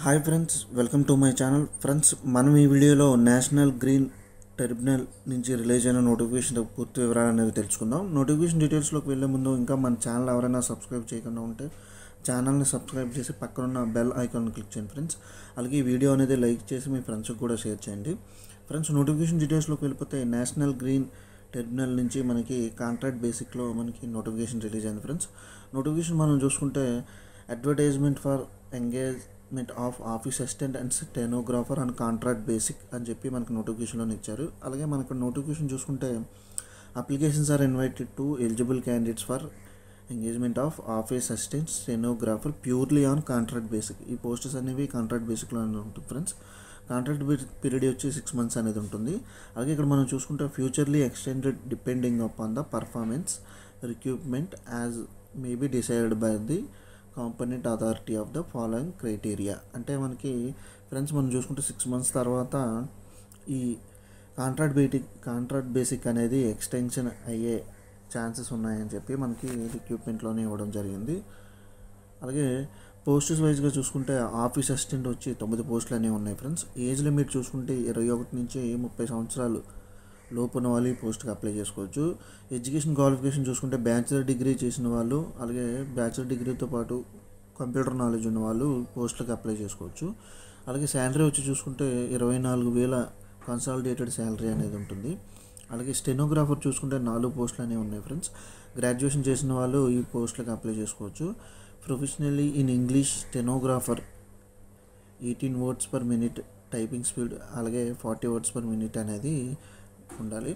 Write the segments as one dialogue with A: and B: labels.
A: hi friends welcome to my channel friends మనం ఈ వీడియోలో నేషనల్ గ్రీన్ టెర్మినల్ నుంచి రిలీజ్ అయిన నోటిఫికేషన్ పూర్తి వివరాలు అనేవి తెలుసుకుందాం నోటిఫికేషన్ డీటెయిల్స్లోకి వెళ్ళే ముందు ఇంకా మన ఛానల్ ఎవరైనా సబ్స్క్రైబ్ చేయకుండా ఉంటే ఛానల్ని సబ్స్క్రైబ్ చేసి పక్కనున్న బెల్ ఐకాన్ క్లిక్ చేయండి ఫ్రెండ్స్ అలాగే ఈ వీడియో అనేది లైక్ చేసి మీ ఫ్రెండ్స్కి కూడా షేర్ చేయండి ఫ్రెండ్స్ నోటిఫికేషన్ డీటెయిల్స్లోకి వెళ్ళిపోతే నేషనల్ గ్రీన్ టెర్మినల్ నుంచి మనకి కాంట్రాక్ట్ బేసిక్లో మనకి నోటిఫికేషన్ రిలీజ్ అయింది ఫ్రెండ్స్ నోటిఫికేషన్ మనం చూసుకుంటే advertisement for engagement of office assistant and stenographer and contract basic అని చెప్పి మనకి నోటిఫికేషన్లో ఇచ్చారు అలాగే మనకు నోటిఫికేషన్ చూసుకుంటే applications are invited to eligible candidates for engagement of office assistant stenographer purely on contract basic ఈ పోస్టర్స్ అనేవి కాంట్రాక్ట్ బేసిక్లో ఉంటుంది ఫ్రెండ్స్ కాంట్రాక్ట్ పీరియడ్ వచ్చి సిక్స్ మంత్స్ అనేది ఉంటుంది అలాగే ఇక్కడ మనం చూసుకుంటే futurely extended depending upon the performance recruitment as may be decided by the competent authority of the following criteria అంటే మనకి ఫ్రెండ్స్ మనం చూసుకుంటే సిక్స్ మంత్స్ తర్వాత ఈ కాంట్రాక్ట్ బేటిక్ కాంట్రాక్ట్ బేసిక్ అనేది ఎక్స్టెన్షన్ అయ్యే ఛాన్సెస్ ఉన్నాయని చెప్పి మనకి రిక్రూట్మెంట్లోనే ఇవ్వడం జరిగింది అలాగే పోస్టర్స్ వైజ్గా చూసుకుంటే ఆఫీస్ అసిస్టెంట్ వచ్చి తొమ్మిది పోస్టులు అనేవి ఉన్నాయి ఫ్రెండ్స్ ఏజ్ లిమిట్ చూసుకుంటే ఇరవై ఒకటి నుంచి ముప్పై సంవత్సరాలు లోపు ఉన్న వాళ్ళు ఈ పోస్ట్కి అప్లై చేసుకోవచ్చు ఎడ్యుకేషన్ క్వాలిఫికేషన్ చూసుకుంటే బ్యాచిలర్ డిగ్రీ చేసిన వాళ్ళు అలాగే బ్యాచిలర్ డిగ్రీతో పాటు కంప్యూటర్ నాలెడ్జ్ ఉన్న వాళ్ళు పోస్టులకు అప్లై చేసుకోవచ్చు అలాగే శాలరీ వచ్చి చూసుకుంటే ఇరవై నాలుగు వేల కన్సాలిడేటెడ్ శాలరీ అనేది ఉంటుంది అలాగే స్టెనోగ్రాఫర్ చూసుకుంటే నాలుగు పోస్టులు అనేవి ఉన్నాయి ఫ్రెండ్స్ గ్రాడ్యుయేషన్ చేసిన వాళ్ళు ఈ పోస్టులకు అప్లై చేసుకోవచ్చు professionally in English stenographer eighteen words per minute typing speed అలాగే ఫార్టీ వర్డ్స్ పర్ మినిట్ అనేది ఉండాలి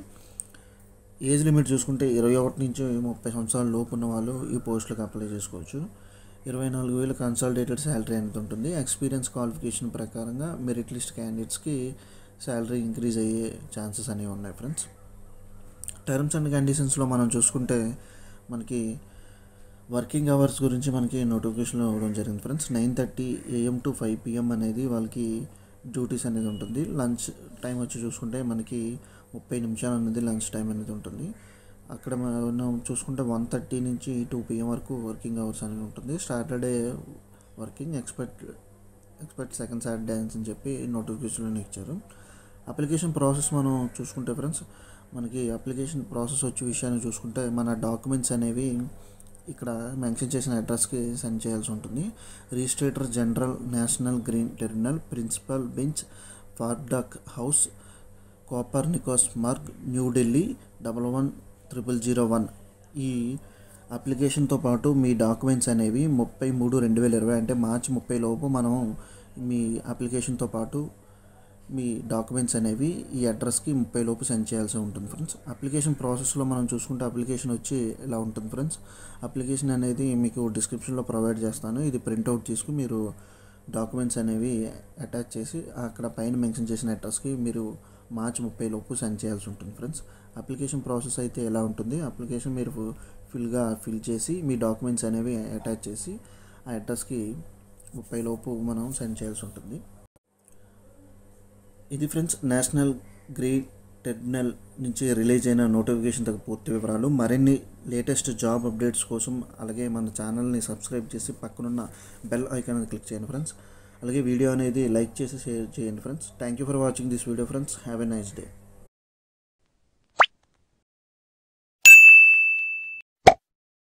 A: ఏజ్ లిమిట్ చూసుకుంటే ఇరవై ఒకటి నుంచి ముప్పై సంవత్సరాల లోపు ఉన్న వాళ్ళు ఈ పోస్టులకు అప్లై చేసుకోవచ్చు ఇరవై నాలుగు వేలు కన్సాలిడేటెడ్ శాలరీ అనేది ఉంటుంది ఎక్స్పీరియన్స్ క్వాలిఫికేషన్ ప్రకారంగా మెరిట్ లిస్ట్ క్యాండిడేట్స్కి శాలరీ ఇంక్రీజ్ అయ్యే ఛాన్సెస్ అనేవి ఉన్నాయి ఫ్రెండ్స్ టర్మ్స్ అండ్ కండిషన్స్లో మనం చూసుకుంటే మనకి వర్కింగ్ అవర్స్ గురించి మనకి నోటిఫికేషన్లో ఇవ్వడం జరిగింది friends nine thirty AM to five PM అనేది వాళ్ళకి డ్యూటీస్ అనేది ఉంటుంది లంచ్ టైం వచ్చి చూసుకుంటే మనకి ముప్పై నిమిషాలు అనేది లంచ్ టైం అనేది ఉంటుంది అక్కడ మనం చూసుకుంటే వన్ థర్టీ నుంచి టూ పిఎం వరకు వర్కింగ్ అవర్స్ అనేది ఉంటుంది Saturday working expect expect second Saturday అని చెప్పి నోటిఫికేషన్లో ఇచ్చారు అప్లికేషన్ ప్రాసెస్ మనం చూసుకుంటే ఫ్రెండ్స్ మనకి అప్లికేషన్ ప్రాసెస్ వచ్చే విషయాన్ని చూసుకుంటే మన డాక్యుమెంట్స్ అనేవి ఇక్కడ మెన్షన్ చేసిన అడ్రస్కి సెండ్ చేయాల్సి ఉంటుంది registrar general national green terminal principal bench Faridkot house Copernicus Marg New Delhi double one triple zero one ఈ అప్లికేషన్తో పాటు మీ డాక్యుమెంట్స్ అనేవి ముప్పై మూడు రెండు వేల ఇరవై అంటే మార్చి ముప్పై లోపు మనం మీ అప్లికేషన్తో పాటు మీ డాక్యుమెంట్స్ అనేవి ఈ అడ్రస్కి ముప్పై లోపు సెండ్ చేయాల్సి ఉంటుంది ఫ్రెండ్స్ అప్లికేషన్ ప్రాసెస్లో మనం చూసుకుంటే అప్లికేషన్ వచ్చి ఇలా ఉంటుంది ఫ్రెండ్స్ అప్లికేషన్ అనేది మీకు డిస్క్రిప్షన్లో ప్రొవైడ్ చేస్తాను ఇది ప్రింట్అవుట్ తీసుకుని మీరు డాక్యుమెంట్స్ అనేవి అటాచ్ చేసి అక్కడ పైన మెన్షన్ చేసిన అడ్రస్కి మీరు మార్చి ముప్పై లోపు సెండ్ చేయాల్సి ఉంటుంది ఫ్రెండ్స్ అప్లికేషన్ ప్రాసెస్ అయితే ఎలా ఉంటుంది అప్లికేషన్ మీరు ఫిల్గా ఫిల్ చేసి మీ డాక్యుమెంట్స్ అనేవి అటాచ్ చేసి ఆ అడ్రస్కి ముప్పై లోపు మనం సెండ్ చేయాల్సి ఉంటుంది ఇది ఫ్రెండ్స్ నేషనల్ గ్రీన్ టెర్మినల్ నుంచి రిలీజ్ అయిన నోటిఫికేషన్ తగ్గ పూర్తి వివరాలు మరిన్ని లేటెస్ట్ జాబ్ అప్డేట్స్ కోసం అలాగే మన ఛానల్ని సబ్స్క్రైబ్ చేసి పక్కనున్న బెల్ ఐకాన్ క్లిక్ చేయండి ఫ్రెండ్స్ అలాగే వీడియో అనేది లైక్ చేసి షేర్ చేయండి friends thank you for watching this video friends have a nice day